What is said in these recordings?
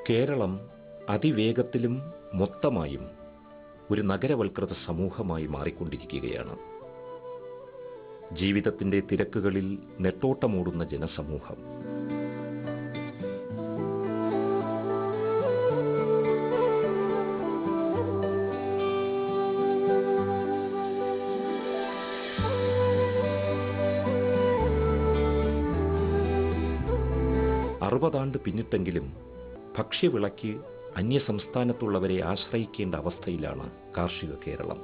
കേരളം അതിവേഗത്തിലും മൊത്തമായും ഒരു നഗരവൽകൃത സമൂഹമായി മാറിക്കൊണ്ടിരിക്കുകയാണ് ജീവിതത്തിന്റെ തിരക്കുകളിൽ നെട്ടോട്ടമോടുന്ന ജനസമൂഹം അറുപതാണ്ട് പിന്നിട്ടെങ്കിലും ഭക്ഷ്യവിളയ്ക്ക് അന്യസംസ്ഥാനത്തുള്ളവരെ ആശ്രയിക്കേണ്ട അവസ്ഥയിലാണ് കാർഷിക കേരളം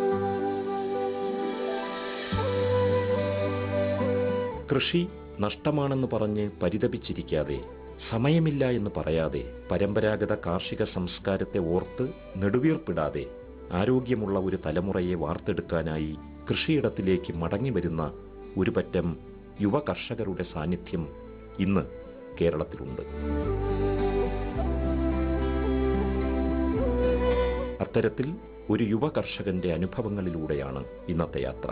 കൃഷി നഷ്ടമാണെന്ന് പറഞ്ഞ് പരിതപിച്ചിരിക്കാതെ സമയമില്ല എന്ന് പറയാതെ പരമ്പരാഗത കാർഷിക സംസ്കാരത്തെ ഓർത്ത് നെടുവീർപ്പിടാതെ ആരോഗ്യമുള്ള ഒരു തലമുറയെ വാർത്തെടുക്കാനായി കൃഷിയിടത്തിലേക്ക് മടങ്ങിവരുന്ന ഒരു പറ്റം യുവ കർഷകരുടെ സാന്നിധ്യം ഇന്ന് കേരളത്തിലുണ്ട് അത്തരത്തിൽ ഒരു യുവ കർഷകന്റെ അനുഭവങ്ങളിലൂടെയാണ് ഇന്നത്തെ യാത്ര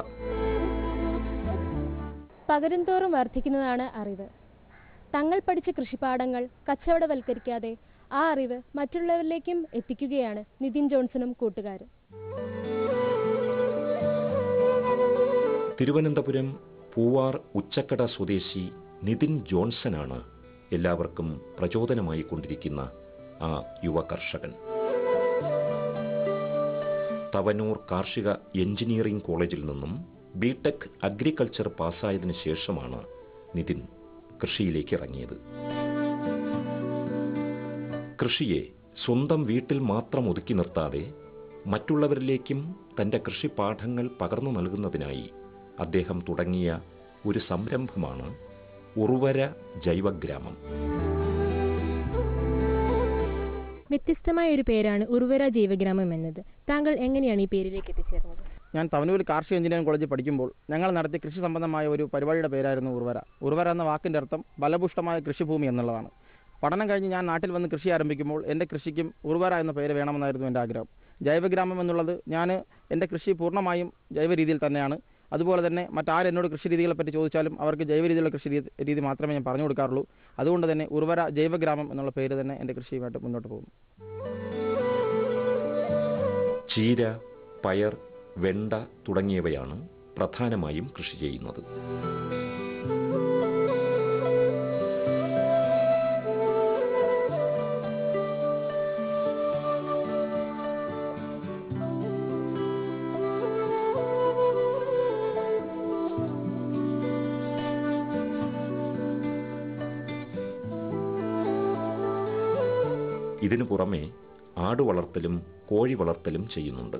പകരും തോറും വർദ്ധിക്കുന്നതാണ് അറിവ് തങ്ങൾ പഠിച്ച കൃഷിപ്പാഠങ്ങൾ കച്ചവടവൽക്കരിക്കാതെ ആ അറിവ് മറ്റുള്ളവരിലേക്കും എത്തിക്കുകയാണ് നിതിൻ ജോൺസണും കൂട്ടുകാരും തിരുവനന്തപുരം പൂവാർ ഉച്ചക്കട സ്വദേശി നിതിൻ ജോൺസനാണ് എല്ലാവർക്കും പ്രചോദനമായി കൊണ്ടിരിക്കുന്ന ആ യുവ കർഷകൻ തവനൂർ കാർഷിക എഞ്ചിനീയറിംഗ് കോളേജിൽ നിന്നും ബിടെക് അഗ്രികൾച്ചർ പാസ്സായതിനു ശേഷമാണ് നിതിൻ കൃഷിയിലേക്ക് ഇറങ്ങിയത് കൃഷിയെ സ്വന്തം വീട്ടിൽ മാത്രം ഒതുക്കി നിർത്താതെ മറ്റുള്ളവരിലേക്കും തന്റെ കൃഷിപാഠങ്ങൾ പകർന്നു നൽകുന്നതിനായി അദ്ദേഹം തുടങ്ങിയ ഒരു സംരംഭമാണ് ഉറുവര ജൈവഗ്രാമം വ്യത്യസ്തമായ ഒരു പേരാണ് ഉർവര ജൈവഗ്രാമം എന്നത് താങ്കൾ എങ്ങനെയാണ് ഈ പേരിലേക്ക് എത്തിച്ചേർന്നത് ഞാൻ തവനൂർ കാർഷിക എഞ്ചിനീയറിംഗ് കോളേജിൽ പഠിക്കുമ്പോൾ ഞങ്ങൾ നടത്തിയ കൃഷി സംബന്ധമായ ഒരു പരിപാടിയുടെ പേരായിരുന്നു ഉർവര ഉർവര എന്ന വാക്കിൻ്റെ അർത്ഥം ബലപുഷ്ടമായ കൃഷിഭൂമി എന്നുള്ളതാണ് പഠനം കഴിഞ്ഞ് ഞാൻ നാട്ടിൽ വന്ന് കൃഷി ആരംഭിക്കുമ്പോൾ എൻ്റെ കൃഷിക്കും ഉർവര എന്ന പേര് വേണമെന്നായിരുന്നു എൻ്റെ ആഗ്രഹം ജൈവഗ്രാമം എന്നുള്ളത് ഞാൻ എൻ്റെ കൃഷി പൂർണ്ണമായും ജൈവ രീതിയിൽ തന്നെയാണ് അതുപോലെ തന്നെ മറ്റാരെന്നോട് കൃഷി രീതികളെ പറ്റി ചോദിച്ചാലും അവർക്ക് ജൈവ രീതിയിലുള്ള കൃഷി രീതി- രീതി മാത്രമേ ഞാൻ പറഞ്ഞു കൊടുക്കാറുള്ളൂ അതുകൊണ്ട് തന്നെ ഉർവര ജൈവഗ്രാമം എന്നുള്ള പേര് തന്നെ എൻ്റെ കൃഷിയുമായിട്ട് മുന്നോട്ട് പോകുന്നു ചീര പയർ വെണ്ട തുടങ്ങിയവയാണ് പ്രധാനമായും കൃഷി ചെയ്യുന്നത് ഇതിനു പുറമെ ആട് വളർത്തലും കോഴി വളർത്തലും ചെയ്യുന്നുണ്ട്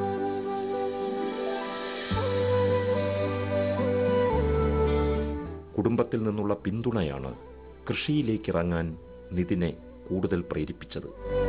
കുടുംബത്തിൽ നിന്നുള്ള പിന്തുണയാണ് കൃഷിയിലേക്ക് ഇറങ്ങാൻ നിതിനെ കൂടുതൽ പ്രേരിപ്പിച്ചത്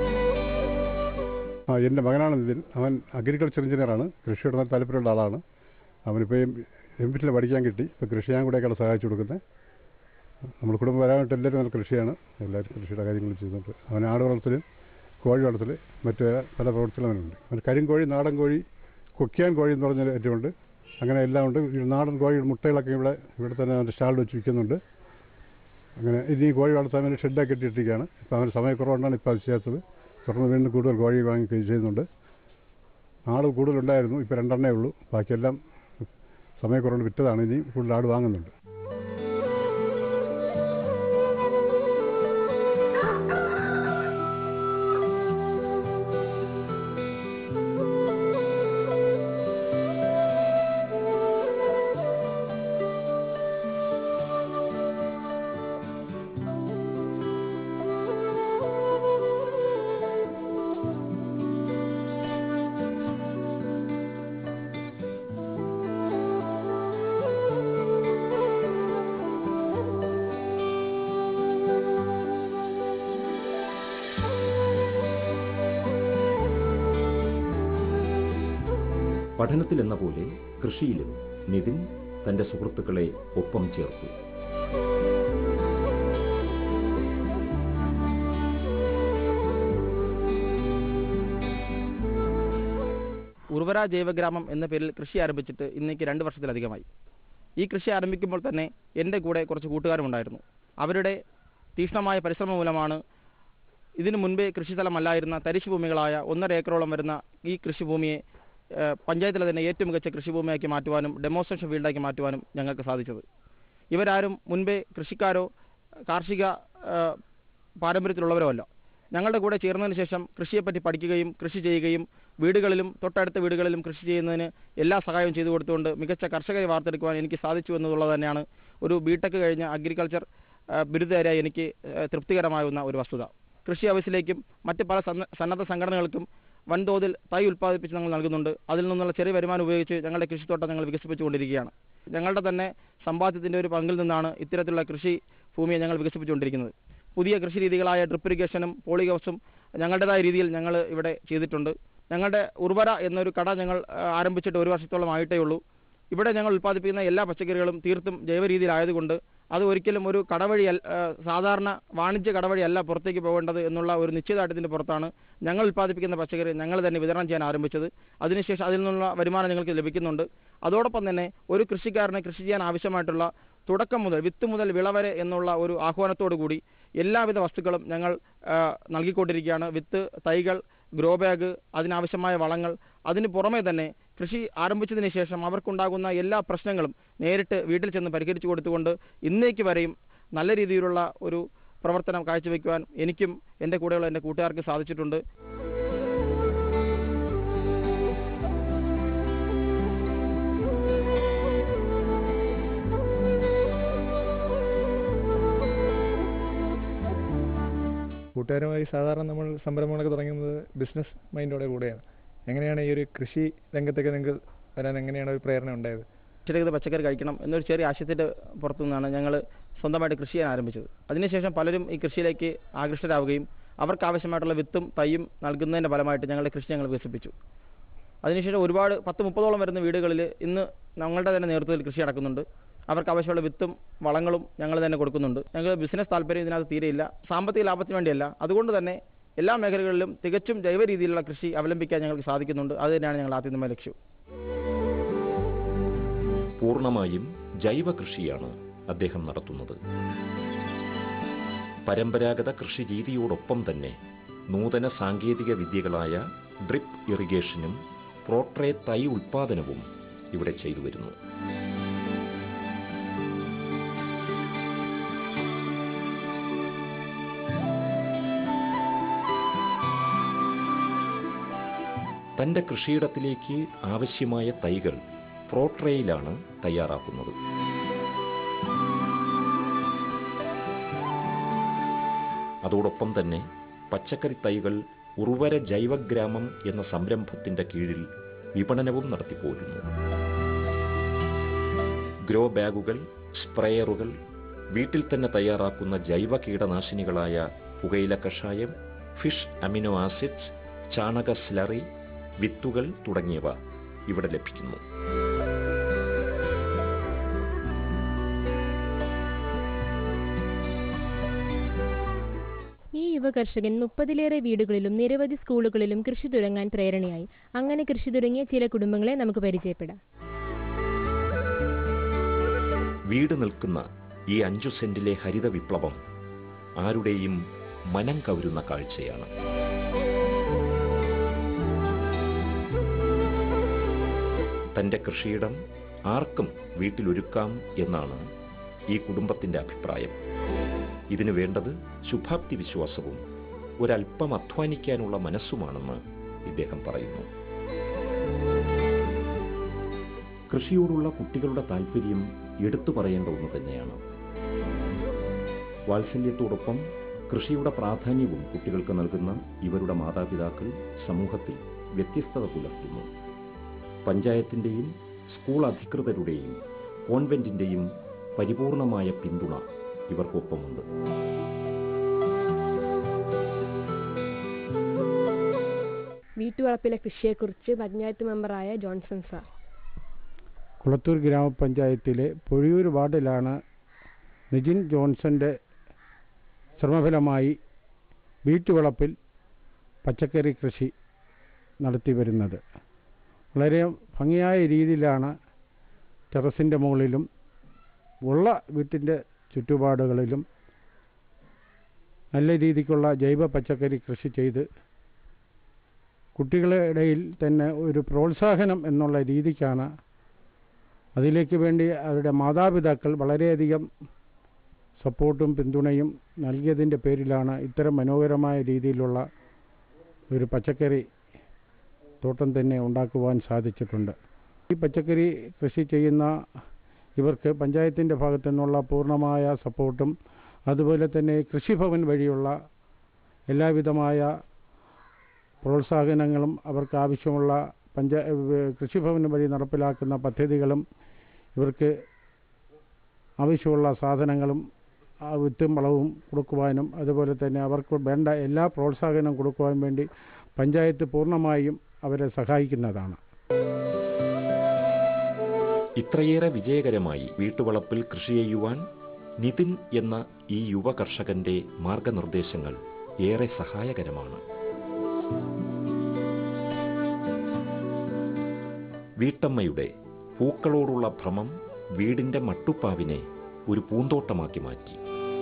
ആ എൻ്റെ മകനാണ് നിതിൻ അവൻ അഗ്രികൾച്ചർ എഞ്ചിനീയറാണ് കൃഷിയോട് താല്പര്യമുള്ള ആളാണ് അവനിപ്പോൾ എം പിറ്റിൽ പഠിക്കാൻ കിട്ടി ഇപ്പോൾ കൃഷി ഞാൻ കൂടെയൊക്കെയാണ് സഹായിച്ചു കൊടുക്കുന്നത് നമ്മൾ കുടുംബം വരാനായിട്ട് എല്ലാവരും നല്ല കൃഷിയാണ് എല്ലാവരും കൃഷിയുടെ കാര്യങ്ങൾ ചെയ്യുന്നുണ്ട് അവൻ ആട് വളർത്തൽ കോഴി വളർത്തൽ മറ്റ് പല പ്രവർത്തനങ്ങളും അവനുണ്ട് അവന് കരിങ്കോഴി നാടൻ കോഴി കൊക്കിയാൻ കോഴി എന്ന് പറഞ്ഞ ഏറ്റവുമുണ്ട് അങ്ങനെ എല്ലാം ഉണ്ട് ഈ നാടൻ കോഴി മുട്ടകളൊക്കെ ഇവിടെ ഇവിടെ തന്നെ അവൻ്റെ സ്റ്റാളിൽ വെച്ച് വിൽക്കുന്നുണ്ട് അങ്ങനെ ഇനി കോഴി വളർത്താൻ വേണ്ടി ഷെഡൊക്കെ ഇട്ടിരിക്കുകയാണ് ഇപ്പോൾ അവന് സമയക്കുറവുകൊണ്ടാണ് ഇപ്പോൾ അത് ചെയ്യാത്തത് തുടർന്ന് വീണ്ടും കൂടുതൽ കോഴി വാങ്ങി ചെയ്യുന്നുണ്ട് ആട് കൂടുതലുണ്ടായിരുന്നു ഇപ്പോൾ രണ്ടെണ്ണേ ഉള്ളൂ ബാക്കിയെല്ലാം സമയക്കുറവുകൊണ്ട് വിറ്റതാണ് ഇനി കൂടുതൽ ആട് വാങ്ങുന്നുണ്ട് പഠനത്തിൽ എന്ന പോലെ കൃഷിയിലും നിതിൻ തന്റെ സുഹൃത്തുക്കളെ ഒപ്പം ചേർത്തു ഉർവര ജൈവഗ്രാമം എന്ന പേരിൽ കൃഷി ആരംഭിച്ചിട്ട് ഇന്നേക്ക് രണ്ട് വർഷത്തിലധികമായി ഈ കൃഷി ആരംഭിക്കുമ്പോൾ തന്നെ എൻ്റെ കൂടെ കുറച്ച് കൂട്ടുകാരും ഉണ്ടായിരുന്നു അവരുടെ തീക്ഷ്ണമായ പരിശ്രമം മൂലമാണ് ഇതിനു മുൻപേ കൃഷിസ്ഥലമല്ലായിരുന്ന തരിശു ഭൂമികളായ ഒന്നര ഏക്കറോളം വരുന്ന ഈ കൃഷിഭൂമിയെ ഏഹ്, പഞ്ചായത്തിലെ തന്നെ ഏറ്റവും മികച്ച കൃഷിഭൂമിയാക്കി മാറ്റുവാനും ഡെമോൺസ്ട്രേഷൻ ഫീൽഡാക്കി മാറ്റുവാനും ഞങ്ങൾക്ക് സാധിച്ചത് ഇവരാരും മുൻപേ കൃഷിക്കാരോ കാർഷിക ഏഹ്, പാരമ്പര്യത്തിലുള്ളവരോ അല്ല ഞങ്ങളുടെ കൂടെ ചേർന്നതിന് ശേഷം കൃഷിയെപ്പറ്റി പഠിക്കുകയും കൃഷി ചെയ്യുകയും വീടുകളിലും തൊട്ടടുത്ത വീടുകളിലും കൃഷി ചെയ്യുന്നതിന് എല്ലാ സഹായവും ചെയ്തു കൊടുത്തുകൊണ്ട് മികച്ച കർഷകരെ വാർത്തെടുക്കുവാൻ എനിക്ക് സാധിച്ചു എന്നുള്ളത് തന്നെയാണ് ഒരു ബിടെക് കഴിഞ്ഞ അഗ്രികൾച്ചർ ഏഹ്, ബിരുദധാരിയായി എനിക്ക് ഏഹ്, തൃപ്തികരമാകുന്ന ഒരു വസ്തുത കൃഷി ഓഫീസിലേക്കും മറ്റ് പല സന്ന- സന്നദ്ധ സംഘടനകൾക്കും വൻതോതിൽ തൈ ഉൽപ്പാദിപ്പിച്ച് ഞങ്ങൾ നൽകുന്നുണ്ട് അതിൽ നിന്നുള്ള ചെറിയ വരുമാനം ഉപയോഗിച്ച് ഞങ്ങളുടെ കൃഷിത്തോട്ടം ഞങ്ങൾ വികസിപ്പിച്ചുകൊണ്ടിരിക്കുകയാണ് ഞങ്ങളുടെ തന്നെ സമ്പാദ്യത്തിൻ്റെ ഒരു പങ്കിൽ നിന്നാണ് ഇത്തരത്തിലുള്ള കൃഷി ഭൂമിയെ ഞങ്ങൾ വികസിപ്പിച്ചുകൊണ്ടിരിക്കുന്നത് പുതിയ കൃഷി രീതികളായ ഡ്രിപ്പ് ഇറിഗേഷനും പോളിഹൗസും ഞങ്ങളുടേതായ രീതിയിൽ ഞങ്ങൾ ഇവിടെ ചെയ്തിട്ടുണ്ട് ഞങ്ങളുടെ ഉർവര എന്നൊരു കട ഞങ്ങൾ ആ, ആരംഭിച്ചിട്ട് ഒരു വർഷത്തോളം ആയിട്ടേ ഉള്ളൂ ഇവിടെ ഞങ്ങൾ ഉൽപ്പാദിപ്പിക്കുന്ന എല്ലാ പച്ചക്കറികളും തീർത്തും ജൈവ രീതിയിലായതുകൊണ്ട് അത് ഒരിക്കലും ഒരു കടവഴി അല്ല- ആ, സാധാരണ വാണിജ്യ കടവഴി അല്ല പുറത്തേക്ക് പോകേണ്ടത് എന്നുള്ള ഒരു നിശ്ചയദാർഢ്യത്തിൻ്റെ പുറത്താണ് ഞങ്ങൾ ഉൽപ്പാദിപ്പിക്കുന്ന പച്ചക്കറി ഞങ്ങൾ തന്നെ വിതരണം ചെയ്യാൻ ആരംഭിച്ചത് അതിനുശേഷം അതിൽ നിന്നുള്ള വരുമാനം ഞങ്ങൾക്ക് ലഭിക്കുന്നുണ്ട് അതോടൊപ്പം തന്നെ ഒരു കൃഷിക്കാരന് കൃഷി ചെയ്യാൻ ആവശ്യമായിട്ടുള്ള തുടക്കം മുതൽ വിത്ത് മുതൽ വിള വരെ എന്നുള്ള ഒരു ആഹ്വാനത്തോടു കൂടി എല്ലാവിധ വസ്തുക്കളും ഞങ്ങൾ ആ, നൽകിക്കൊണ്ടിരിക്കുകയാണ് വിത്ത് തൈകൾ ഗ്രോ ബാഗ് അതിനാവശ്യമായ വളങ്ങൾ അതിന് പുറമെ തന്നെ കൃഷി ആരംഭിച്ചതിന് ശേഷം അവർക്കുണ്ടാകുന്ന എല്ലാ പ്രശ്നങ്ങളും നേരിട്ട് വീട്ടിൽ ചെന്ന് പരിഹരിച്ചു കൊടുത്തുകൊണ്ട് ഇന്നേക്ക് വരെയും നല്ല രീതിയിലുള്ള ഒരു പ്രവർത്തനം കാഴ്ചവെക്കുവാൻ എനിക്കും എൻ്റെ കൂടെയുള്ള എൻ്റെ കൂട്ടുകാർക്ക് സാധിച്ചിട്ടുണ്ട് കൂട്ടുകാരുമായി സാധാരണ നമ്മൾ സംരംഭങ്ങളൊക്കെ തുടങ്ങുന്നത് ബിസിനസ് മൈൻഡോടെ കൂടെയാണ് എങ്ങനെയാണ് ഈ ഒരു കൃഷി രംഗത്തേക്ക് നിങ്ങൾക്ക് വരാൻ എങ്ങനെയാണ് ഒരു പ്രേരണ ഉണ്ടായത് കൃഷിരഹിത പച്ചക്കറി കഴിക്കണം എന്നൊരു ചെറിയ ആശയത്തിൻ്റെ പുറത്തു നിന്നാണ് ഞങ്ങൾ സ്വന്തമായിട്ട് കൃഷി ചെയ്യാൻ ആരംഭിച്ചത് അതിനുശേഷം പലരും ഈ കൃഷിയിലേക്ക് ആകൃഷ്ടരാവുകയും അവർക്ക് ആവശ്യമായിട്ടുള്ള വിത്തും തൈയും നൽകുന്നതിൻ്റെ ഫലമായിട്ട് ഞങ്ങളുടെ കൃഷി ഞങ്ങൾ വികസിപ്പിച്ചു അതിനുശേഷം ഒരുപാട് പത്ത് മുപ്പതോളം വരുന്ന വീടുകളിൽ ഇന്ന് ഞങ്ങളുടെ തന്നെ നേതൃത്വത്തിൽ കൃഷി നടക്കുന്നുണ്ട് അവർക്ക് ആവശ്യമുള്ള വിത്തും വളങ്ങളും ഞങ്ങൾ തന്നെ കൊടുക്കുന്നുണ്ട് ഞങ്ങൾ ബിസിനസ് താല്പര്യം ഇതിനകത്ത് തീരെയില്ല സാമ്പത്തിക ലാഭത്തിന് വേണ്ടിയല്ല അതുകൊണ്ട് തന്നെ എല്ലാ മേഖലകളിലും തികച്ചും ജൈവ രീതിയിലുള്ള കൃഷി അവലംബിക്കാൻ ഞങ്ങൾക്ക് സാധിക്കുന്നുണ്ട് അത് തന്നെയാണ് ഞങ്ങൾ ആത്യന്തികമായ ലക്ഷ്യം പൂർണ്ണമായും ജൈവ കൃഷിയാണ് അദ്ദേഹം നടത്തുന്നത് പരമ്പരാഗത കൃഷി രീതിയോടൊപ്പം തന്നെ നൂതന സാങ്കേതിക വിദ്യകളായ ഡ്രിപ്പ് ഇറിഗേഷനും പ്രോട്രേ തൈ ഉൽപാദനവും ഇവിടെ ചെയ്തു വരുന്നു തന്റെ കൃഷിയിടത്തിലേക്ക് ആവശ്യമായ തൈകൾ പ്രോട്രേയിലാണ് തയ്യാറാക്കുന്നത് അതോടൊപ്പം തന്നെ പച്ചക്കറി തൈകൾ ഉർവര ജൈവഗ്രാമം എന്ന സംരംഭത്തിന്റെ കീഴിൽ വിപണനവും നടത്തിപ്പോരുന്നു ഗ്രോ ബാഗുകൾ സ്പ്രേയറുകൾ വീട്ടിൽ തന്നെ തയ്യാറാക്കുന്ന ജൈവ കീടനാശിനികളായ പുകയില കഷായം ഫിഷ് അമിനോ ആസിഡ്സ് ചാണക സ്ലറി വിത്തുകൾ തുടങ്ങിയവ ഇവിടെ ലഭിക്കുന്നു ഈ യുവ കർഷകൻ മുപ്പതിലേറെ വീടുകളിലും നിരവധി സ്കൂളുകളിലും കൃഷി തുടങ്ങാൻ പ്രേരണയായി അങ്ങനെ കൃഷി തുടങ്ങിയ ചില കുടുംബങ്ങളെ നമുക്ക് പരിചയപ്പെടാം വീട് നിൽക്കുന്ന ഈ അഞ്ചു സെന്റിലെ ഹരിത വിപ്ലവം ആരുടെയും മനം കവരുന്ന കാഴ്ചയാണ് തന്റെ കൃഷിയിടം ആർക്കും വീട്ടിലൊരുക്കാം എന്നാണ് ഈ കുടുംബത്തിന്റെ അഭിപ്രായം ഇതിനു വേണ്ടത് ശുഭാപ്തി വിശ്വാസവും ഒരല്പം അധ്വാനിക്കാനുള്ള മനസ്സുമാണെന്ന് ഇദ്ദേഹം പറയുന്നു കൃഷിയോടുള്ള കുട്ടികളുടെ താല്പര്യം എടുത്തു പറയേണ്ട ഒന്ന് തന്നെയാണ് വാത്സല്യത്തോടൊപ്പം കൃഷിയുടെ പ്രാധാന്യവും കുട്ടികൾക്ക് നൽകുന്ന ഇവരുടെ മാതാപിതാക്കൾ സമൂഹത്തിൽ വ്യത്യസ്തത പുലർത്തുന്നു പഞ്ചായത്തിന്റെയും സ്കൂൾ അധികൃതരുടെയും കോൺവെന്റിന്റെയും പരിപൂർണമായ പിന്തുണ ഇവർക്കൊപ്പമുണ്ട് വീട്ടുവളപ്പിലെ കൃഷിയെക്കുറിച്ച് പഞ്ചായത്ത് മെമ്പറായ ജോൺസൺ സാർ കുളത്തൂർ ഗ്രാമപഞ്ചായത്തിലെ പൊഴിയൂർ വാർഡിലാണ് നിജിൻ ജോൺസന്റെ ശ്രമഫലമായി വീട്ടുവളപ്പിൽ പച്ചക്കറി കൃഷി നടത്തി വരുന്നത് വളരെ ഭംഗിയായ രീതിയിലാണ് ടെറസിൻ്റെ മുകളിലും ഉള്ള വീട്ടിൻ്റെ ചുറ്റുപാടുകളിലും നല്ല രീതിക്കുള്ള ജൈവ പച്ചക്കറി കൃഷി ചെയ്ത് കുട്ടികളുടെ ഇടയിൽ തന്നെ ഒരു പ്രോത്സാഹനം എന്നുള്ള രീതിക്കാണ് അതിലേക്ക് വേണ്ടി അവരുടെ മാതാപിതാക്കൾ വളരെയധികം സപ്പോർട്ടും പിന്തുണയും നൽകിയതിൻ്റെ പേരിലാണ് ഇത്തരം മനോഹരമായ രീതിയിലുള്ള ഒരു പച്ചക്കറി തോട്ടം തന്നെ ഉണ്ടാക്കുവാൻ സാധിച്ചിട്ടുണ്ട് ഈ പച്ചക്കറി കൃഷി ചെയ്യുന്ന ഇവർക്ക് പഞ്ചായത്തിൻ്റെ ഭാഗത്തു നിന്നുള്ള പൂർണ്ണമായ സപ്പോർട്ടും അതുപോലെ തന്നെ കൃഷിഭവൻ വഴിയുള്ള എല്ലാവിധമായ പ്രോത്സാഹനങ്ങളും അവർക്ക് ആവശ്യമുള്ള പഞ്ചാ ഏഹ് കൃഷിഭവൻ വഴി നടപ്പിലാക്കുന്ന പദ്ധതികളും ഇവർക്ക് ആവശ്യമുള്ള സാധനങ്ങളും ആ വിത്തും വളവും കൊടുക്കുവാനും അതുപോലെ തന്നെ അവർക്ക് വേണ്ട എല്ലാ പ്രോത്സാഹനം കൊടുക്കുവാൻ വേണ്ടി പഞ്ചായത്ത് പൂർണ്ണമായും അവരെ സഹായിക്കുന്നതാണ് ഇത്രയേറെ വിജയകരമായി വീട്ടുവളപ്പിൽ കൃഷി ചെയ്യുവാൻ നിതിൻ എന്ന ഈ യുവ കർഷകന്റെ മാർഗനിർദ്ദേശങ്ങൾ ഏറെ സഹായകരമാണ് വീട്ടമ്മയുടെ പൂക്കളോടുള്ള ഭ്രമം വീടിന്റെ മട്ടുപ്പാവിനെ ഒരു പൂന്തോട്ടമാക്കി മാറ്റി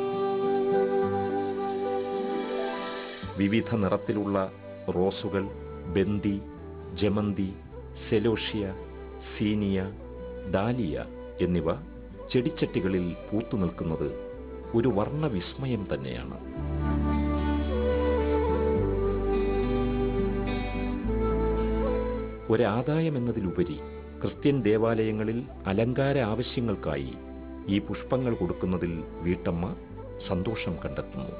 വിവിധ നിറത്തിലുള്ള റോസുകൾ ബന്ദി ജമന്തി സെലോഷ്യ സീനിയ ഡാലിയ എന്നിവ ചെടിച്ചട്ടികളിൽ പൂത്തു നിൽക്കുന്നത് ഒരു വർണ്ണവിസ്മയം തന്നെയാണ് ഒരാദായമെന്നതിലുപരി ക്രിസ്ത്യൻ ദേവാലയങ്ങളിൽ അലങ്കാര ആവശ്യങ്ങൾക്കായി ഈ പുഷ്പങ്ങൾ കൊടുക്കുന്നതിൽ വീട്ടമ്മ സന്തോഷം കണ്ടെത്തുന്നു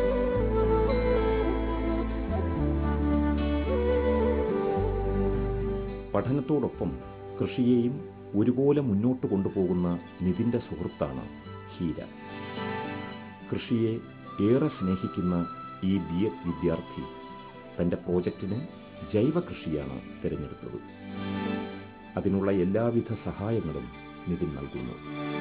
പഠനത്തോടൊപ്പം കൃഷിയെയും ഒരുപോലെ മുന്നോട്ട് കൊണ്ടുപോകുന്ന നിതിന്റെ സുഹൃത്താണ് ഹീര കൃഷിയെ ഏറെ സ്നേഹിക്കുന്ന ഈ ബി എഡ് വിദ്യാർത്ഥി തന്റെ പ്രോജക്റ്റിന് ജൈവ കൃഷിയാണ് തിരഞ്ഞെടുത്തത് അതിനുള്ള എല്ലാവിധ സഹായങ്ങളും നിതിൻ നൽകുന്നു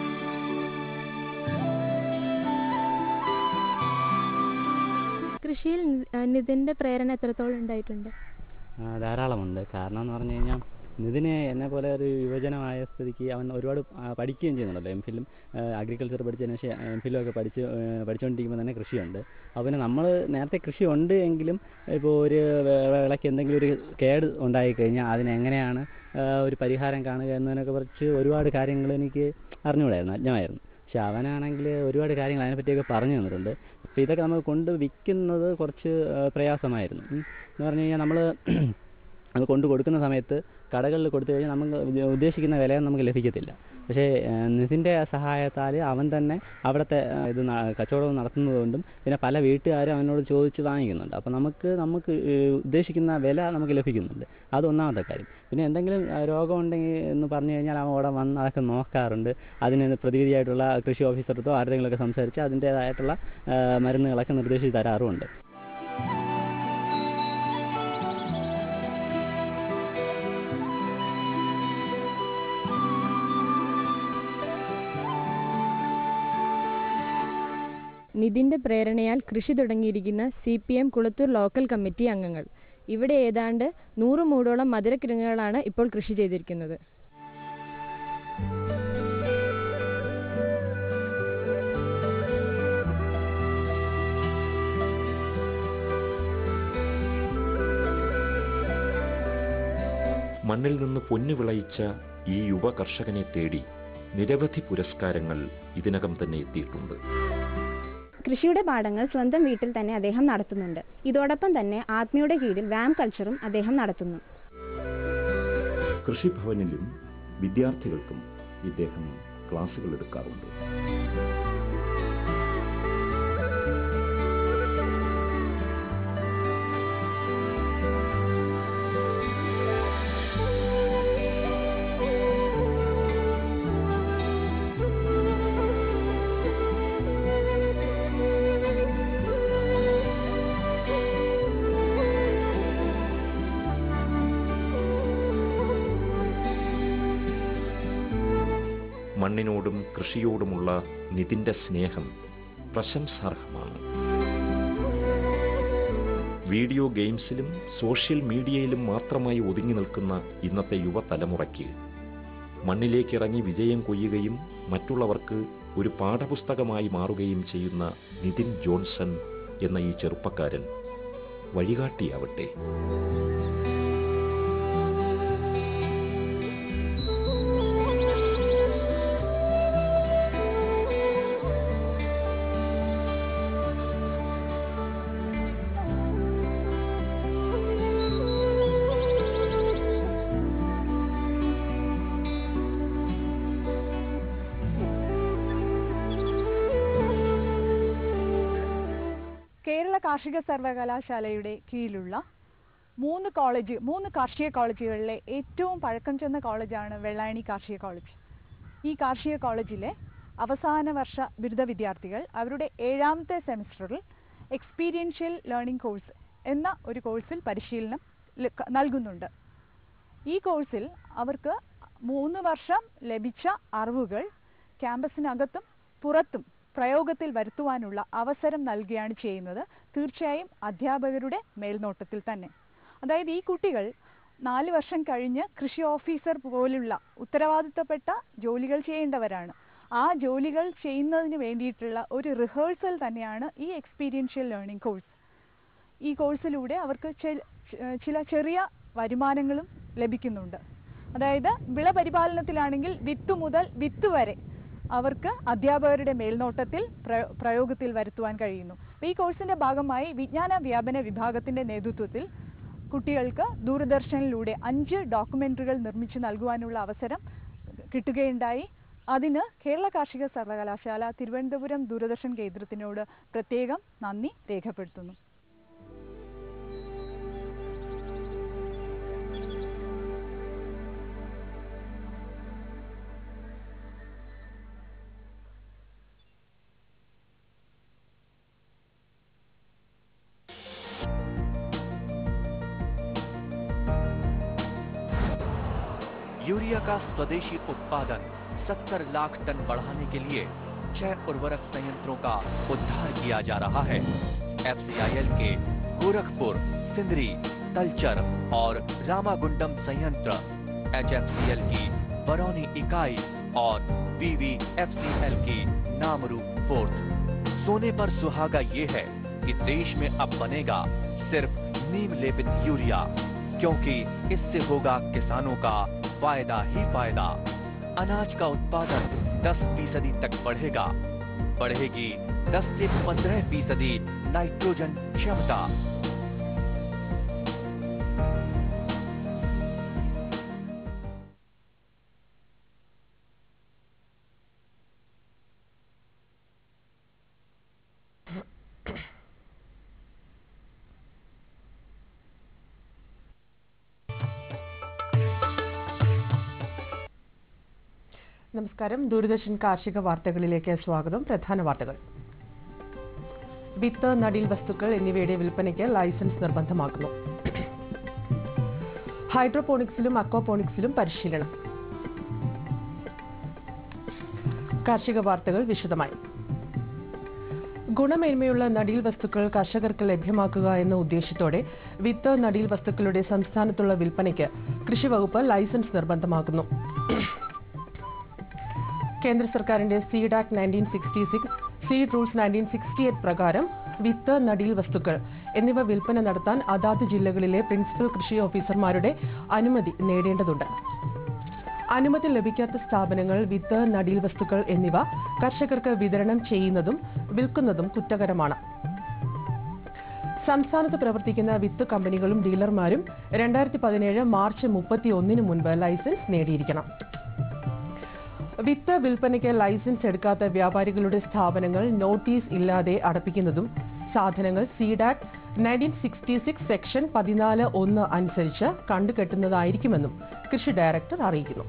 കൃഷിയിൽ നിതിന്റെ പ്രേരണ എത്രത്തോളം ഉണ്ടായിട്ടുണ്ട് ആ, ധാരാളമുണ്ട് കാരണം എന്ന് പറഞ്ഞു കഴിഞ്ഞാൽ നിതിന് എന്നെ പോലെ ഒരു യുവജനമായ സ്ഥിതിക്ക് അവൻ ഒരുപാട് ആ, പഠിക്കുകയും ചെയ്യുന്നുണ്ടല്ലോ എം ഫിലും അഗ്രികൾച്ചർ പഠിച്ചതിന് ശേഷം എം ഫിലും ഒക്കെ പഠിച്ച് ആ, പഠിച്ചുകൊണ്ടിരിക്കുമ്പോൾ തന്നെ കൃഷിയുണ്ട് അപ്പോൾ പിന്നെ നമ്മൾ നേരത്തെ കൃഷി ഉണ്ട് എങ്കിലും ഇപ്പോൾ ഒരു വെ- വിളയ്ക്ക് എന്തെങ്കിലും ഒരു കേട് ഉണ്ടായിക്കഴിഞ്ഞാൽ അതിനെങ്ങനെയാണ് ആ, ഒരു പരിഹാരം കാണുക എന്നതിനൊക്കെ കുറിച്ച് ഒരുപാട് കാര്യങ്ങൾ എനിക്ക് അറിഞ്ഞുകൂടായിരുന്നു അജ്ഞമായിരുന്നു പക്ഷെ അവനാണെങ്കിൽ ഒരുപാട് കാര്യങ്ങൾ അതിനെപ്പറ്റിയൊക്കെ പറഞ്ഞു തന്നിട്ടുണ്ട് അപ്പോൾ ഇതൊക്കെ നമ്മൾ കൊണ്ട് വിൽക്കുന്നത് കുറച്ച് ആ, പ്രയാസമായിരുന്നു ഉം. എന്ന് പറഞ്ഞു കഴിഞ്ഞാൽ നമ്മൾ അത് കൊണ്ട് കൊടുക്കുന്ന സമയത്ത് കടകളിൽ കൊടുത്തു കഴിഞ്ഞാൽ നമുക്ക് ഉദ്ദേശ- ഉദ്ദേശിക്കുന്ന വില നമുക്ക് ലഭിക്കത്തില്ല പക്ഷേ ആ, നിതിൻ്റെ സഹായത്താൽ അവൻ തന്നെ അവിടുത്തെ ആ, ഇത് ന- കച്ചവടം നടത്തുന്നതുകൊണ്ടും പിന്നെ പല വീട്ടുകാരും അവനോട് ചോദിച്ച് വാങ്ങിക്കുന്നുണ്ട് അപ്പോൾ നമുക്ക് നമുക്ക് ഏ, ഉദ്ദേശിക്കുന്ന വില നമുക്ക് ലഭിക്കുന്നുണ്ട് അത് ഒന്നാമത്തെ കാര്യം പിന്നെ എന്തെങ്കിലും ആ, രോഗം ഉണ്ടെങ്കിൽ എന്ന് പറഞ്ഞു കഴിഞ്ഞാൽ അവൻ അവിടെ വന്ന് അതൊക്കെ നോക്കാറുണ്ട് അതിന് പ്രതിവിധിയായിട്ടുള്ള കൃഷി ഓഫീസറത്തോ ആരുടെയെങ്കിലുമൊക്കെ സംസാരിച്ച് അതിൻ്റേതായിട്ടുള്ള ആ, മരുന്നുകളൊക്കെ നിർദ്ദേശിച്ച് തരാറുമുണ്ട് നിതിന്റെ പ്രേരണയാൽ കൃഷി തുടങ്ങിയിരിക്കുന്ന C P M Kulathoor local committee അംഗങ്ങൾ ഇവിടെ ഏതാണ്ട് നൂറ് മൂടോളം മധുരക്കിഴങ്ങുകളാണ് ഇപ്പോൾ കൃഷി ചെയ്തിരിക്കുന്നത് മണ്ണിൽ നിന്ന് പൊന്നു വിളയിച്ച ഈ യുവ കർഷകനെ തേടി നിരവധി പുരസ്കാരങ്ങൾ ഇതിനകം തന്നെ എത്തിയിട്ടുണ്ട് കൃഷിയുടെ പാഠങ്ങൾ സ്വന്തം വീട്ടിൽ തന്നെ അദ്ദേഹം നടത്തുന്നുണ്ട് ഇതോടൊപ്പം തന്നെ ആത്മയുടെ കീഴിൽ വാം കൾച്ചറും അദ്ദേഹം നടത്തുന്നു കൃഷിഭവനിലും വിദ്യാർത്ഥികൾക്കും ഇദ്ദേഹം ക്ലാസുകൾ എടുക്കാറുണ്ട് മണ്ണിനോടും കൃഷിയോടുമുള്ള നിതിന്റെ സ്നേഹം പ്രശംസാർഹമാണ് വീഡിയോ ഗെയിംസിലും സോഷ്യൽ മീഡിയയിലും മാത്രമായി ഒതുങ്ങി നിൽക്കുന്ന ഇന്നത്തെ യുവതലമുറയ്ക്ക് മണ്ണിലേക്കിറങ്ങി വിജയം കൊയ്യുകയും മറ്റുള്ളവർക്ക് ഒരു പാഠപുസ്തകമായി മാറുകയും ചെയ്യുന്ന നിതിൻ ജോൺസൺ എന്ന ഈ ചെറുപ്പക്കാരൻ വഴികാട്ടിയാവട്ടെ കേരള കാർഷിക സർവകലാശാലയുടെ കീഴിലുള്ള മൂന്ന് കോളേജ് മൂന്ന് കാർഷിക കോളേജുകളിലെ ഏറ്റവും പഴക്കം ചെന്ന കോളേജാണ് വെള്ളായണി കാർഷിക കോളേജ് ഈ കാർഷിക കോളേജിലെ അവസാന വർഷ ബിരുദ വിദ്യാർത്ഥികൾ അവരുടെ ഏഴാമത്തെ സെമിസ്റ്ററിൽ എക്സ്പീരിയൻഷ്യൽ ലേണിംഗ് കോഴ്സ് എന്ന ഒരു കോഴ്സിൽ പരിശീലനം ല- ക- നൽകുന്നുണ്ട് ഈ കോഴ്സിൽ അവർക്ക് മൂന്ന് വർഷം ലഭിച്ച അറിവുകൾ ക്യാമ്പസിനകത്തും പുറത്തും പ്രയോഗത്തിൽ വരുത്തുവാനുള്ള അവസരം നൽകുകയാണ് ചെയ്യുന്നത് തീർച്ചയായും അധ്യാപകരുടെ മേൽനോട്ടത്തിൽ തന്നെ അതായത് ഈ കുട്ടികൾ നാല് വർഷം കഴിഞ്ഞ് കൃഷി ഓഫീസർ പോലുള്ള ഉത്തരവാദിത്തപ്പെട്ട ജോലികൾ ചെയ്യേണ്ടവരാണ് ആ ജോലികൾ ചെയ്യുന്നതിന് വേണ്ടിയിട്ടുള്ള ഒരു റിഹേഴ്സൽ തന്നെയാണ് ഈ എക്സ്പീരിയൻഷ്യൽ ലേണിംഗ് കോഴ്സ് ഈ കോഴ്സിലൂടെ അവർക്ക് ചെ- ചെ- ചില ചെറിയ വരുമാനങ്ങളും ലഭിക്കുന്നുണ്ട് അതായത് വിള പരിപാലനത്തിലാണെങ്കിൽ വിത്ത് മുതൽ വിത്ത് വരെ അവർക്ക് അധ്യാപകരുടെ മേൽനോട്ടത്തിൽ പ്ര- പ്രയോഗത്തിൽ വരുത്തുവാൻ കഴിയുന്നു അപ്പോൾ ഈ കോഴ്സിന്റെ ഭാഗമായി വിജ്ഞാന വ്യാപന വിഭാഗത്തിന്റെ നേതൃത്വത്തിൽ കുട്ടികൾക്ക് ദൂരദർശനിലൂടെ അഞ്ച് ഡോക്യുമെന്ററികൾ നിർമ്മിച്ചു നൽകുവാനുള്ള അവസരം കിട്ടുകയുണ്ടായി അതിന് കേരള കാർഷിക സർവകലാശാല തിരുവനന്തപുരം ദൂരദർശൻ കേന്ദ്രത്തിനോട് പ്രത്യേകം നന്ദി രേഖപ്പെടുത്തുന്നു यूरिया का स्वदेशी उत्पादन 70 लाख टन बढ़ाने के लिए छह उर्वरक संयंत्रों का उद्धार किया जा रहा है एफसीआईएल के गोरखपुर सिंदरी तलचर और रामागुंडम संयंत्र एचएफसीएल की बरौनी इकाई और बीवीएफसीएल की नामरू फोर्थ सोने पर सुहागा ये है कि देश में अब बनेगा सिर्फ नीम लेपित यूरिया क्योंकि इससे होगा किसानों का फायदा ही फायदा अनाज का उत्पादन 10 फीसदी तक बढ़ेगा बढ़ेगी 10 से 15 फीसदी नाइट्रोजन क्षमता നമസ്കാരം ദൂരദർശൻ കാർഷിക വാർത്തകളിലേക്ക് സ്വാഗതം പ്രധാന വാർത്തകൾ വിത്ത് നടീൽ വസ്തുക്കൾ എന്നിവയുടെ വിൽപ്പനയ്ക്ക് ലൈസൻസ് നിർബന്ധമാക്കുന്നു ഹൈഡ്രോപോണിക്സിലും അക്വാപോണിക്സിലും പരിശീലനം കാർഷിക വാർത്തകൾ വിശദമായി ഗുണമേന്മയുള്ള നടീൽ വസ്തുക്കൾ കർഷകർക്ക് ലഭ്യമാക്കുക എന്ന ഉദ്ദേശത്തോടെ വിത്ത് നടീൽ വസ്തുക്കളുടെ സംസ്ഥാനത്തുള്ള വിൽപ്പനയ്ക്ക് കൃഷിവകുപ്പ് ലൈസൻസ് നിർബന്ധമാക്കുന്നു കേന്ദ്ര സർക്കാരിന്റെ seed act nineteen sixty six seed rules nineteen sixty eight പ്രകാരം വിത്ത് നടീൽ വസ്തുക്കൾ എന്നിവ വിൽപ്പന നടത്താൻ അതാത് ജില്ലകളിലെ പ്രിൻസിപ്പൽ കൃഷി ഓഫീസർമാരുടെ അനുമതി നേടേണ്ടതുണ്ട് അനുമതി ലഭിക്കാത്ത സ്ഥാപനങ്ങൾ വിത്ത് നടീൽ വസ്തുക്കൾ എന്നിവ കർഷകർക്ക് വിതരണം ചെയ്യുന്നതും വിൽക്കുന്നതും കുറ്റകരമാണ് സംസ്ഥാനത്ത് പ്രവർത്തിക്കുന്ന വിത്ത് കമ്പനികളും ഡീലർമാരും രണ്ടായിരത്തി പതിനേഴ് മാർച്ച് മുപ്പത്തി ഒന്നിന് മുൻപ് ലൈസൻസ് നേടിയിരിക്കണം വിത്ത് വിൽപ്പനയ്ക്ക് ലൈസൻസ് എടുക്കാത്ത വ്യാപാരികളുടെ സ്ഥാപനങ്ങൾ നോട്ടീസ് ഇല്ലാതെ അടപ്പിക്കുന്നതും സാധനങ്ങൾ seed act nineteen sixty six section പതിനാല് ഒന്ന് അനുസരിച്ച് കണ്ടുകെട്ടുന്നതായിരിക്കുമെന്നും കൃഷി ഡയറക്ടർ അറിയിക്കുന്നു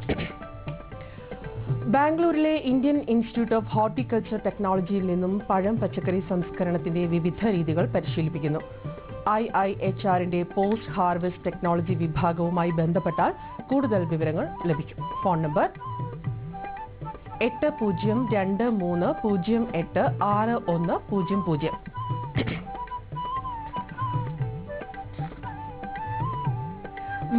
ബാംഗ്ലൂരിലെ ഇന്ത്യൻ ഇൻസ്റ്റിറ്റ്യൂട്ട് ഓഫ് ഹോർട്ടിക്കൾച്ചർ ടെക്നോളജിയിൽ നിന്നും പഴം പച്ചക്കറി സംസ്കരണത്തിന്റെ വിവിധ രീതികൾ പരിശീലിപ്പിക്കുന്നു ഐ ഐ എച്ച് ആറിന്റെ പോസ്റ്റ് ഹാർവെസ്റ്റ് ടെക്നോളജി വിഭാഗവുമായി ബന്ധപ്പെട്ടാൽ കൂടുതൽ വിവരങ്ങൾ ലഭിക്കും ഫോൺ നമ്പർ എട്ട് പൂജ്യം രണ്ട് മൂന്ന് പൂജ്യം എട്ട് ആറ് ഒന്ന് പൂജ്യം പൂജ്യം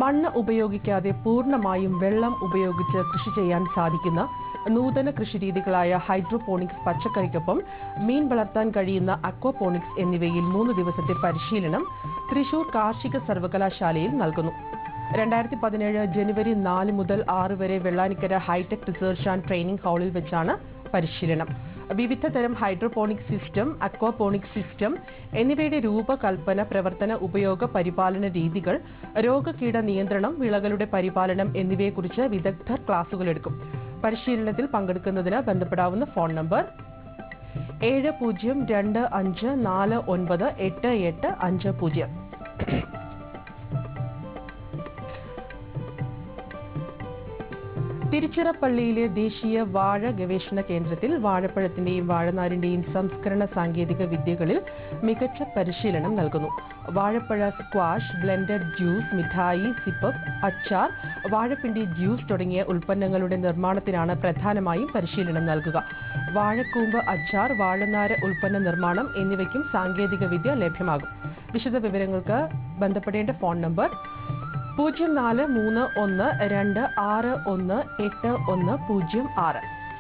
മണ്ണ് ഉപയോഗിക്കാതെ പൂർണ്ണമായും വെള്ളം ഉപയോഗിച്ച് കൃഷി ചെയ്യാൻ സാധിക്കുന്ന നൂതന കൃഷിരീതികളായ ഹൈഡ്രോപോണിക്സ് പച്ചക്കറിക്കൊപ്പം മീൻ വളർത്താൻ കഴിയുന്ന അക്വപോണിക്സ് എന്നിവയിൽ മൂന്ന് ദിവസത്തെ പരിശീലനം തൃശൂർ കാർഷിക സർവകലാശാലയിൽ നൽകുന്നു രണ്ടായിരത്തി പതിനേഴ് ജനുവരി നാല് മുതൽ ആറ് വരെ Vellanikkara hi tech research and training ഹാളിൽ വെച്ചാണ് പരിശീലനം വിവിധ തരം ഹൈഡ്രോപോണിക് സിസ്റ്റം അക്വാപോണിക് സിസ്റ്റം എന്നിവയുടെ രൂപകൽപ്പന പ്രവർത്തന ഉപയോഗ പരിപാലന രീതികൾ രോഗകീട നിയന്ത്രണം വിളകളുടെ പരിപാലനം എന്നിവയെക്കുറിച്ച് വിദഗ്ധർ ക്ലാസുകൾ എടുക്കും പരിശീലനത്തിൽ പങ്കെടുക്കുന്നതിന് ബന്ധപ്പെടാവുന്ന ഫോൺ നമ്പർ ഏഴ് പൂജ്യം രണ്ട് അഞ്ച് നാല് ഒൻപത് എട്ട് എട്ട് അഞ്ച് പൂജ്യം തിരുച്ചിറപ്പള്ളിയിലെ ദേശീയ വാഴ ഗവേഷണ കേന്ദ്രത്തിൽ വാഴപ്പഴത്തിന്റെയും വാഴനാരിന്റെയും സംസ്കരണ സാങ്കേതിക വിദ്യകളിൽ മികച്ച പരിശീലനം നൽകുന്നു വാഴപ്പഴ സ്ക്വാഷ് ബ്ലെൻഡഡ് ജ്യൂസ് മിഠായി സിപ്പപ്പ് അച്ചാർ വാഴപ്പിണ്ടി ജ്യൂസ് തുടങ്ങിയ ഉൽപ്പന്നങ്ങളുടെ നിർമ്മാണത്തിനാണ് പ്രധാനമായും പരിശീലനം നൽകുക വാഴക്കൂമ്പ് അച്ചാർ വാഴനാര് ഉൽപ്പന്ന നിർമ്മാണം എന്നിവയ്ക്കും സാങ്കേതിക വിദ്യ ലഭ്യമാകും വിശദ വിവരങ്ങൾക്ക് ബന്ധപ്പെടേണ്ട ഫോൺ നമ്പർ പൂജ്യം നാല് മൂന്ന് ഒന്ന് രണ്ട് ആറ് ഒന്ന് എട്ട് ഒന്ന് പൂജ്യം ആറ്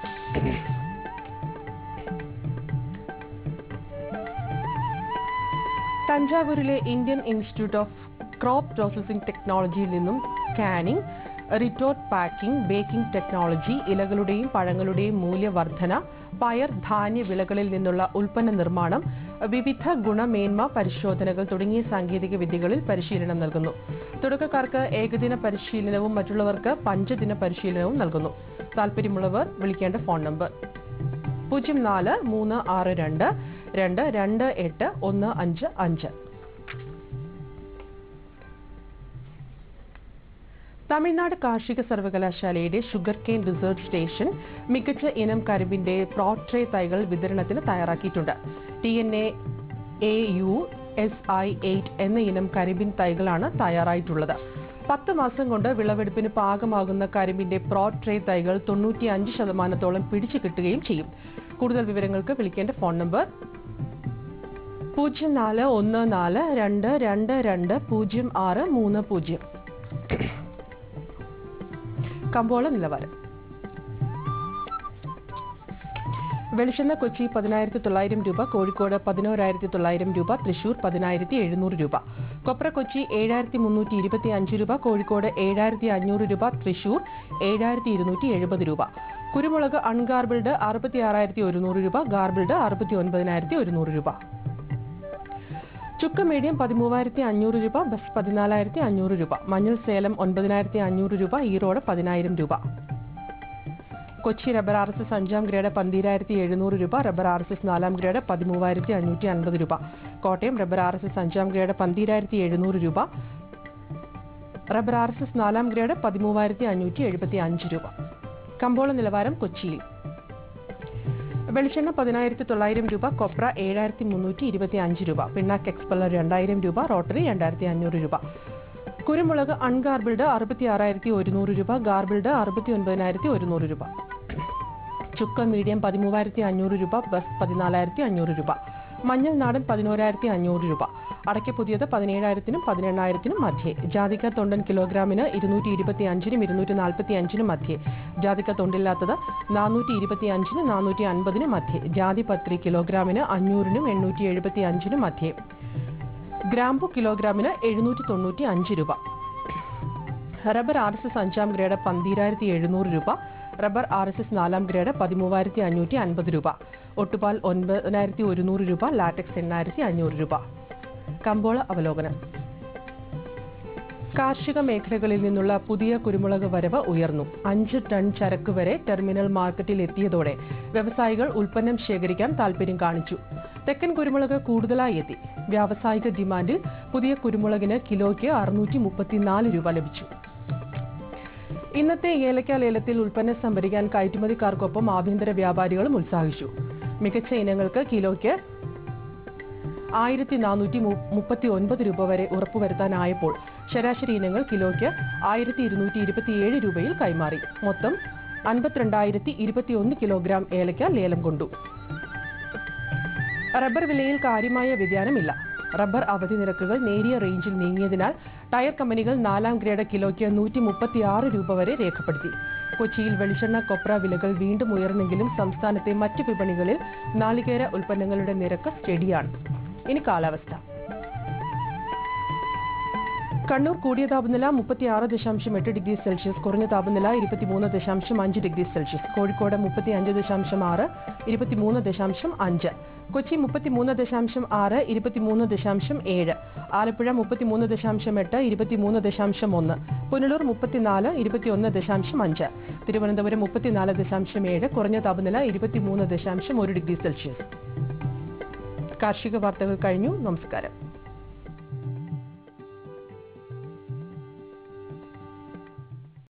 തഞ്ചാവൂരിലെ Indian institute of crop processing ടെക്നോളജിയിൽ നിന്നും scanning retort packing baking technology ഇലകളുടെയും പഴങ്ങളുടെയും മൂല്യവർധന പയർ ധാന്യ വിളകളിൽ നിന്നുള്ള ഉൽപ്പന്ന നിർമ്മാണം വിവിധ ഗുണമേന്മ പരിശോധനകൾ തുടങ്ങിയ സാങ്കേതിക വിദ്യകളിൽ പരിശീലനം നൽകുന്നു തുടക്കക്കാർക്ക് ഏകദിന പരിശീലനവും മറ്റുള്ളവർക്ക് പഞ്ചദിന പരിശീലനവും നൽകുന്നു താല്പര്യമുള്ളവർ വിളിക്കേണ്ട ഫോൺ നമ്പർ പൂജ്യം നാല് മൂന്ന് ആറ് രണ്ട് രണ്ട് രണ്ട് എട്ട് ഒന്ന് അഞ്ച് അഞ്ച് തമിഴ്നാട് കാർഷിക സർവകലാശാലയുടെ ഷുഗർ കെയിൻ റിസർച്ച് സ്റ്റേഷൻ മികച്ച ഇനം കരിമ്പിന്റെ പ്രോട്രേ തൈകൾ വിതരണത്തിന് തയ്യാറാക്കിയിട്ടുണ്ട് T N A A U S I eight എന്ന ഇനം കരിമ്പിൻ തൈകളാണ് തയ്യാറായിട്ടുള്ളത് പത്ത് മാസം കൊണ്ട് വിളവെടുപ്പിന് പാകമാകുന്ന കരിമ്പിന്റെ പ്രോട്രേ തൈകൾ തൊണ്ണൂറ്റി അഞ്ച് ശതമാനത്തോളം പിടിച്ചു കിട്ടുകയും ചെയ്യും കൂടുതൽ വിവരങ്ങൾക്ക് വിളിക്കേണ്ട ഫോൺ നമ്പർ പൂജ്യം നാല് ഒന്ന് നാല് രണ്ട് രണ്ട് രണ്ട് പൂജ്യം ആറ് മൂന്ന് പൂജ്യം കമ്പോള നിലവാരം വെളിച്ചെണ്ണ കൊച്ചി പതിനായിരത്തി തൊള്ളായിരം രൂപ കോഴിക്കോട് പതിനോരായിരത്തി തൊള്ളായിരം രൂപ തൃശൂർ പതിനായിരത്തി എഴുന്നൂറ് രൂപ കൊപ്ര കൊച്ചി ഏഴായിരത്തി മുന്നൂറ്റി ഇരുപത്തി അഞ്ച് രൂപ കോഴിക്കോട് ഏഴായിരത്തി അഞ്ഞൂറ് രൂപ തൃശൂർ ഏഴായിരത്തി ഇരുന്നൂറ്റി എഴുപത് രൂപ കുരുമുളക് അൺഗാർബിൾഡ് അറുപത്തി ആറായിരത്തി ഒരുന്നൂറ് രൂപ ഗാർബിൾഡ് അറുപത്തി ഒൻപതിനായിരത്തി ഒരുന്നൂറ് രൂപ ചുക്ക് മീഡിയം പതിമൂവായിരത്തി അഞ്ഞൂറ് രൂപ ബസ് പതിനാലായിരത്തി അഞ്ഞൂറ് രൂപ മഞ്ഞൾ സേലം ഒൻപതിനായിരത്തി അഞ്ഞൂറ് രൂപ ഈറോഡ് പതിനായിരം രൂപ Kochi rubber R S S അഞ്ചാം ഗ്രേഡ് പന്തിരായിരത്തി എഴുന്നൂറ് രൂപ റബ്ബർ ആർ എസ് എസ് നാലാം ഗ്രേഡ് പതിമൂവായിരത്തി അഞ്ഞൂറ്റി അൻപത് രൂപ Kottayam rubber R S S അഞ്ചാം ഗ്രേഡ് പന്തിരായിരത്തി എഴുന്നൂറ് രൂപ റബ്ബർ ആർ എസ് എസ് നാലാം ഗ്രേഡ് പതിമൂവായിരത്തി അഞ്ഞൂറ്റി എഴുപത്തി അഞ്ച് രൂപ കമ്പോള നിലവാരം കൊച്ചിയിൽ വെളിച്ചെണ്ണ പതിനായിരത്തി തൊള്ളായിരം രൂപ കൊപ്ര ഏഴായിരത്തി മുന്നൂറ്റി ഇരുപത്തി അഞ്ച് രൂപ പിണ്ണാക്ക് എക്സ്പെല്ലർ രണ്ടായിരം രൂപ റോട്ടറി രണ്ടായിരത്തി അഞ്ഞൂറ് രൂപ കുരുമുളക് അൺഗാർബിൾഡ് അറുപത്തി ആറായിരത്തി ഒരുന്നൂറ് രൂപ ഗാർബിൾഡ് അറുപത്തി ഒൻപതിനായിരത്തി ഒരുന്നൂറ് രൂപ ചുക്ക മീഡിയം പതിമൂവായിരത്തി അഞ്ഞൂറ് രൂപ ബസ് പതിനാലായിരത്തി അഞ്ഞൂറ് രൂപ മഞ്ഞൾ നാടൻ പതിനോരായിരത്തി അഞ്ഞൂറ് രൂപ അടയ്ക്ക പുതിയത് പതിനേഴായിരത്തിനും പതിനെണ്ണായിരത്തിനും മധ്യേ ജാതിക്ക തൊണ്ടൻ കിലോഗ്രാമിന് ഇരുന്നൂറ്റി ഇരുപത്തി അഞ്ചിനും ഇരുന്നൂറ്റി നാൽപ്പത്തി അഞ്ചിനും മധ്യേ ജാതിക്ക തൊണ്ടില്ലാത്തത് നാനൂറ്റി ഇരുപത്തി അഞ്ചിനും നാനൂറ്റി അൻപതിനും മധ്യേ ജാതിപത്രി കിലോഗ്രാമിന് അഞ്ഞൂറിനും എണ്ണൂറ്റി എഴുപത്തി അഞ്ചിനും മധ്യേ ഗ്രാമ്പു കിലോഗ്രാമിന് എഴുന്നൂറ്റി തൊണ്ണൂറ്റി അഞ്ച് രൂപ റബ്ബർ ആർ എസ് എസ് അഞ്ചാം ഗ്രേഡ് പന്തിരായിരത്തി എഴുന്നൂറ് രൂപ റബ്ബർ ആർ എസ് എസ് നാലാം ഗ്രേഡ് പതിമൂവായിരത്തി അഞ്ഞൂറ്റി അൻപത് രൂപ ഒട്ടുപാൽ ഒൻപതിനായിരത്തി ഒരുന്നൂറ് രൂപ ലാറ്റക്സ് എണ്ണായിരത്തി അഞ്ഞൂറ് രൂപ കമ്പോള അവലോകനം കാർഷിക മേഖലകളിൽ നിന്നുള്ള പുതിയ കുരുമുളക് വരവ് ഉയർന്നു അഞ്ച് ടൺ ചരക്ക് വരെ ടെർമിനൽ മാർക്കറ്റിൽ എത്തിയതോടെ വ്യവസായികൾ ഉൽപ്പന്നം ശേഖരിക്കാൻ താൽപര്യം കാണിച്ചു തെക്കൻ കുരുമുളക് കൂടുതലായി എത്തി വ്യാവസായിക ഡിമാൻഡിൽ പുതിയ കുരുമുളകിന് കിലോയ്ക്ക് അറുന്നൂറ്റി മുപ്പത്തിനാല് രൂപ ലഭിച്ചു ഇന്നത്തെ ഏലക്ക ലേലത്തിൽ ഉൽപ്പന്നം സംഭരിക്കാൻ കയറ്റുമതിക്കാർക്കൊപ്പം ആഭ്യന്തര വ്യാപാരികളും ഉത്സാഹിച്ചു മികച്ച ഇനങ്ങൾക്ക് കിലോയ്ക്ക് ആയിരത്തി നാനൂറ്റി മുപ്പത്തി ഒൻപത് രൂപ വരെ ഉറപ്പുവരുത്താനായപ്പോൾ ശരാശരി ഇനങ്ങൾ കിലോയ്ക്ക് ആയിരത്തി ഇരുന്നൂറ്റി ഇരുപത്തിയേഴ് രൂപയിൽ കൈമാറി മൊത്തം അൻപത്തിരണ്ടായിരത്തി ഇരുപത്തിയൊന്ന് കിലോഗ്രാം ഏലക്ക ലേലം കൊണ്ടു റബ്ബർ വിലയിൽ കാര്യമായ വ്യതിയാനമില്ല റബ്ബർ അവധി നിരക്കുകൾ നേരിയ റേഞ്ചിൽ നീങ്ങിയതിനാൽ ടയർ കമ്പനികൾ നാലാം ഗ്രേഡ് കിലോയ്ക്ക് നൂറ്റി മുപ്പത്തിയാറ് രൂപ വരെ രേഖപ്പെടുത്തി കൊച്ചിയിൽ വെളിച്ചെണ്ണ കൊപ്ര വിലകൾ വീണ്ടും ഉയർന്നെങ്കിലും സംസ്ഥാനത്തെ മറ്റ് വിപണികളിൽ നാളികേര ഉൽപ്പന്നങ്ങളുടെ നിരക്ക് സ്റ്റഡിയാണ് ഇനി കാലാവസ്ഥ കണ്ണൂർ കൂടിയ താപനില മുപ്പത്തിയാറ് ദശാംശം എട്ട് ഡിഗ്രി സെൽഷ്യസ് കുറഞ്ഞ താപനില ഇരുപത്തിമൂന്ന് ദശാംശം അഞ്ച് ഡിഗ്രി സെൽഷ്യസ് കോഴിക്കോട് മുപ്പത്തി അഞ്ച് ദശാംശം ആറ് ഇരുപത്തിമൂന്ന് ദശാംശം അഞ്ച് കൊച്ചി മുപ്പത്തിമൂന്ന് ദശാംശം ആറ് ഇരുപത്തിമൂന്ന് ദശാംശം ഏഴ് ആലപ്പുഴ മുപ്പത്തിമൂന്ന് ദശാംശം എട്ട് ഇരുപത്തിമൂന്ന് ദശാംശം ഒന്ന് പുനലൂർ മുപ്പത്തിനാല് ഇരുപത്തിയൊന്ന് ദശാംശം അഞ്ച് തിരുവനന്തപുരം മുപ്പത്തിനാല് ദശാംശം ഏഴ് കുറഞ്ഞ താപനില ഇരുപത്തിമൂന്ന് ദശാംശം ഒരു ഡിഗ്രി സെൽഷ്യസ് കാർഷിക വാർത്തകൾ കഴിഞ്ഞു നമസ്കാരം